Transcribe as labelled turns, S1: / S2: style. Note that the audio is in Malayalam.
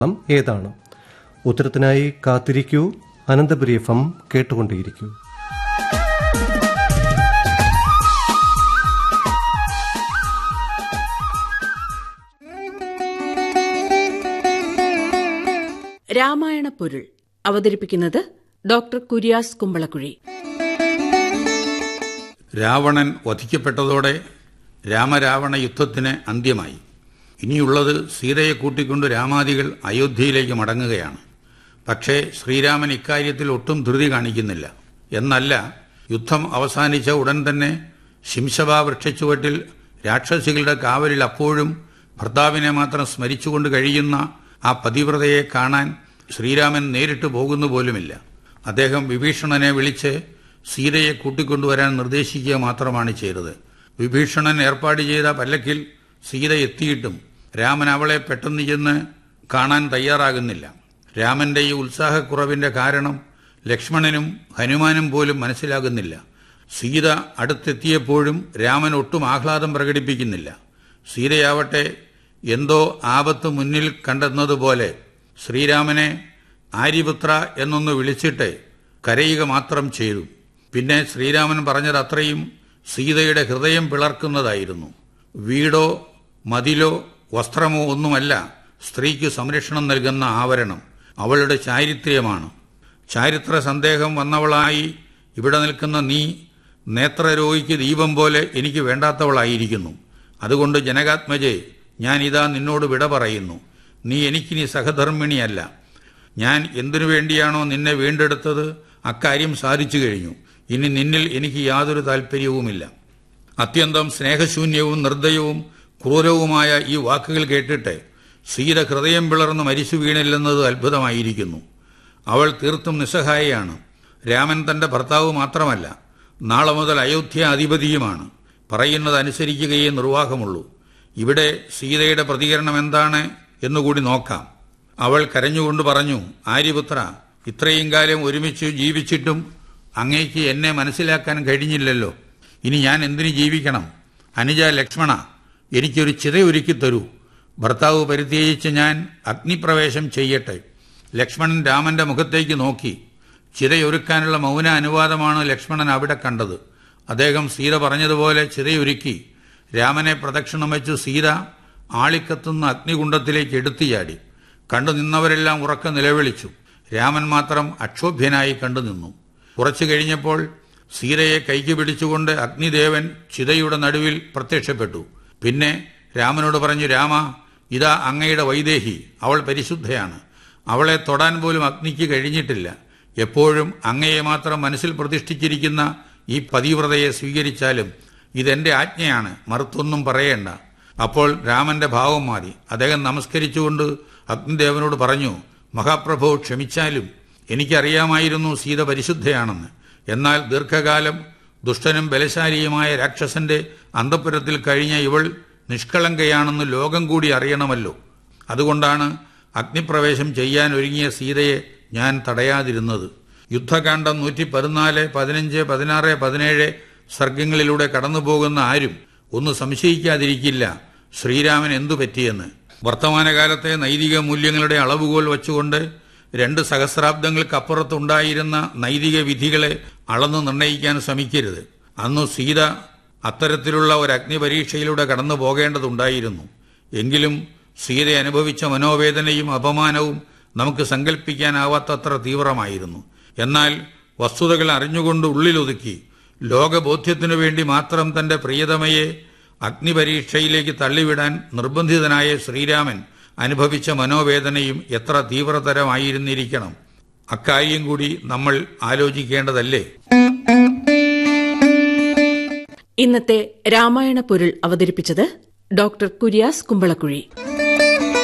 S1: ം ഏതാണ് ഉത്തരത്തിനായി കാത്തിരിക്കൂ അനന്തപുരി എഫ് എം കേട്ടുകൊണ്ടേയിരിക്കൂ
S2: രാമായണ പൊരുൾ അവതരിപ്പിക്കുന്നത് ഡോക്ടർ കുര്യാസ് കുമ്പളക്കുഴി
S3: രാവണൻ വധിക്കപ്പെട്ടതോടെ രാമരാവണ യുദ്ധത്തിന് അന്ത്യമായി ഇനിയുള്ളത് സീതയെ കൂട്ടിക്കൊണ്ട് രാമാദികൾ അയോധ്യയിലേക്ക് മടങ്ങുകയാണ് പക്ഷേ ശ്രീരാമൻ ഇക്കാര്യത്തിൽ ഒട്ടും ധൃതി കാണിക്കുന്നില്ല എന്നല്ല യുദ്ധം അവസാനിച്ച ഉടൻ തന്നെ ശിംശബ വൃക്ഷച്ചുവട്ടിൽ രാക്ഷസികളുടെ കാവലിൽ അപ്പോഴും ഭർത്താവിനെ മാത്രം സ്മരിച്ചുകൊണ്ട് കഴിയുന്ന ആ പതിവ്രതയെ കാണാൻ ശ്രീരാമൻ നേരിട്ട് പോകുന്നു പോലുമില്ല അദ്ദേഹം വിഭീഷണനെ വിളിച്ച് സീതയെ കൂട്ടിക്കൊണ്ടുവരാൻ നിർദ്ദേശിക്കുക മാത്രമാണ് ചെയ്തത് വിഭീഷണൻ ഏർപ്പാട് ചെയ്ത പല്ലക്കിൽ സീത എത്തിയിട്ടും രാമൻ അവളെ പെട്ടെന്ന് ചെന്ന് കാണാൻ തയ്യാറാകുന്നില്ല രാമന്റെ ഈ ഉത്സാഹക്കുറവിന്റെ കാരണം ലക്ഷ്മണനും ഹനുമാനും പോലും മനസ്സിലാകുന്നില്ല സീത അടുത്തെത്തിയപ്പോഴും രാമൻ ഒട്ടും ആഹ്ലാദം പ്രകടിപ്പിക്കുന്നില്ല സീതയാവട്ടെ എന്തോ ആപത്ത് മുന്നിൽ കണ്ടെന്നതുപോലെ ശ്രീരാമനെ ആര്യപുത്ര എന്നൊന്ന് വിളിച്ചിട്ട് കരയുക മാത്രം ചെയ്തു പിന്നെ ശ്രീരാമൻ പറഞ്ഞത് അത്രയും സീതയുടെ ഹൃദയം പിളർക്കുന്നതായിരുന്നു വീടോ മതിലോ വസ്ത്രമോ ഒന്നുമല്ല സ്ത്രീക്ക് സംരക്ഷണം നൽകുന്ന ആവരണം അവളുടെ ചാരിത്ര്യമാണ് ചാരിത്ര സന്ദേഹം വന്നവളായി ഇവിടെ നിൽക്കുന്ന നീ നേത്രരോഗിക്ക് ദീപം പോലെ എനിക്ക് വേണ്ടാത്തവളായിരിക്കുന്നു അതുകൊണ്ട് ജനകാത്മജെ ഞാൻ ഇതാ നിന്നോട് വിട പറയുന്നു നീ എനിക്കിനി സഹധർമ്മിണിയല്ല ഞാൻ എന്തിനു വേണ്ടിയാണോ നിന്നെ വീണ്ടെടുത്തത് അക്കാര്യം സാധിച്ചു കഴിഞ്ഞു ഇനി നിന്നിൽ എനിക്ക് യാതൊരു താല്പര്യവുമില്ല അത്യന്തം സ്നേഹശൂന്യവും നിർദ്ദയവും ക്രൂരവുമായ ഈ വാക്കുകൾ കേട്ടിട്ട് സീത ഹൃദയം പിളർന്ന് മരിച്ചു വീണില്ലെന്നത് അത്ഭുതമായിരിക്കുന്നു അവൾ തീർത്തും നിസ്സഹായയാണ് രാമൻ തന്റെ ഭർത്താവ് മാത്രമല്ല നാളെ മുതൽ അയോധ്യ അധിപതിയുമാണ് പറയുന്നത് അനുസരിക്കുകയേ നിർവാഹമുള്ളൂ ഇവിടെ സീതയുടെ പ്രതികരണം എന്താണ് എന്നുകൂടി നോക്കാം അവൾ കരഞ്ഞുകൊണ്ട് പറഞ്ഞു ആര്യപുത്ര ഇത്രയും കാലം ഒരുമിച്ച് ജീവിച്ചിട്ടും അങ്ങേക്ക് എന്നെ മനസ്സിലാക്കാൻ കഴിഞ്ഞില്ലല്ലോ ഇനി ഞാൻ എന്തിനു ജീവിക്കണം അനുജ ലക്ഷ്മണ എനിക്കൊരു ചിത ഒരുക്കി തരൂ ഭർത്താവ് പരിത്യജിച്ച് ഞാൻ അഗ്നിപ്രവേശം ചെയ്യട്ടെ ലക്ഷ്മണൻ രാമന്റെ മുഖത്തേക്ക് നോക്കി ചിതയൊരുക്കാനുള്ള മൗന അനുവാദമാണ് ലക്ഷ്മണൻ അവിടെ കണ്ടത് അദ്ദേഹം സീത പറഞ്ഞതുപോലെ ചിതയൊരുക്കി രാമനെ പ്രദക്ഷിണം വെച്ച് സീത ആളിക്കത്തുന്ന അഗ്നികുണ്ഡത്തിലേക്ക് എടുത്തു ചാടി കണ്ടു നിന്നവരെല്ലാം ഉറക്ക നിലവിളിച്ചു രാമൻ മാത്രം അക്ഷോഭ്യനായി കണ്ടു നിന്നു കുറച്ചു കഴിഞ്ഞപ്പോൾ സീതയെ കൈക്ക് പിടിച്ചുകൊണ്ട് അഗ്നിദേവൻ ചിതയുടെ നടുവിൽ പ്രത്യക്ഷപ്പെട്ടു പിന്നെ രാമനോട് പറഞ്ഞു രാമ ഇതാ അങ്ങയുടെ വൈദേഹി അവൾ പരിശുദ്ധയാണ് അവളെ തൊടാൻ പോലും അഗ്നിക്ക് കഴിഞ്ഞിട്ടില്ല എപ്പോഴും അങ്ങയെ മാത്രം മനസ്സിൽ പ്രതിഷ്ഠിച്ചിരിക്കുന്ന ഈ പതിവ്രതയെ സ്വീകരിച്ചാലും ഇതെന്റെ ആജ്ഞയാണ് മറുത്തൊന്നും പറയേണ്ട അപ്പോൾ രാമന്റെ ഭാവം മാറി അദ്ദേഹം നമസ്കരിച്ചുകൊണ്ട് അഗ്നിദേവനോട് പറഞ്ഞു മഹാപ്രഭു ക്ഷമിച്ചാലും എനിക്കറിയാമായിരുന്നു സീത പരിശുദ്ധയാണെന്ന് എന്നാൽ ദീർഘകാലം ദുഷ്ടനും ബലശാലിയുമായ രാക്ഷസന്റെ അന്തപുരത്തിൽ കഴിഞ്ഞ ഇവൾ നിഷ്കളങ്കയാണെന്ന് ലോകം കൂടി അറിയണമല്ലോ അതുകൊണ്ടാണ് അഗ്നിപ്രവേശം ചെയ്യാൻ ഒരുങ്ങിയ സീതയെ ഞാൻ തടയാതിരുന്നത് യുദ്ധകാന്ഡം നൂറ്റി പതിനാല് പതിനഞ്ച് പതിനാറ് പതിനേഴ് സർഗങ്ങളിലൂടെ കടന്നുപോകുന്ന ആരും ഒന്ന് സംശയിക്കാതിരിക്കില്ല ശ്രീരാമൻ എന്തു പറ്റിയെന്ന് വർത്തമാനകാലത്തെ നൈതിക മൂല്യങ്ങളുടെ അളവുകോൽ വച്ചുകൊണ്ട് രണ്ട് സഹസ്രാബ്ദങ്ങൾക്കപ്പുറത്തുണ്ടായിരുന്ന നൈതിക വിധികളെ അളന്നു നിർണയിക്കാൻ ശ്രമിക്കരുത് അന്നു സീത അത്തരത്തിലുള്ള ഒരു അഗ്നിപരീക്ഷയിലൂടെ കടന്നു പോകേണ്ടതുണ്ടായിരുന്നു എങ്കിലും സീത അനുഭവിച്ച മനോവേദനയും അപമാനവും നമുക്ക് സങ്കല്പിക്കാനാവാത്തത്ര തീവ്രമായിരുന്നു എന്നാൽ വസ്തുതകൾ അറിഞ്ഞുകൊണ്ട് ഉള്ളിലൊതുക്കി ലോകബോധ്യത്തിനു വേണ്ടി മാത്രം തന്റെ പ്രിയതമയെ അഗ്നിപരീക്ഷയിലേക്ക് തള്ളിവിടാൻ നിർബന്ധിതനായ ശ്രീരാമൻ അനുഭവിച്ച മനോവേദനയും എത്ര തീവ്രതരമായിരുന്നിരിക്കണം അക്കാര്യം കൂടി നമ്മൾ ആലോചിക്കേണ്ടതല്ലേ
S2: ഇന്നത്തെ രാമായണ പൊരുൾ അവതരിപ്പിച്ചത് ഡോക്ടർ കുര്യാസ് കുമ്പളക്കുഴി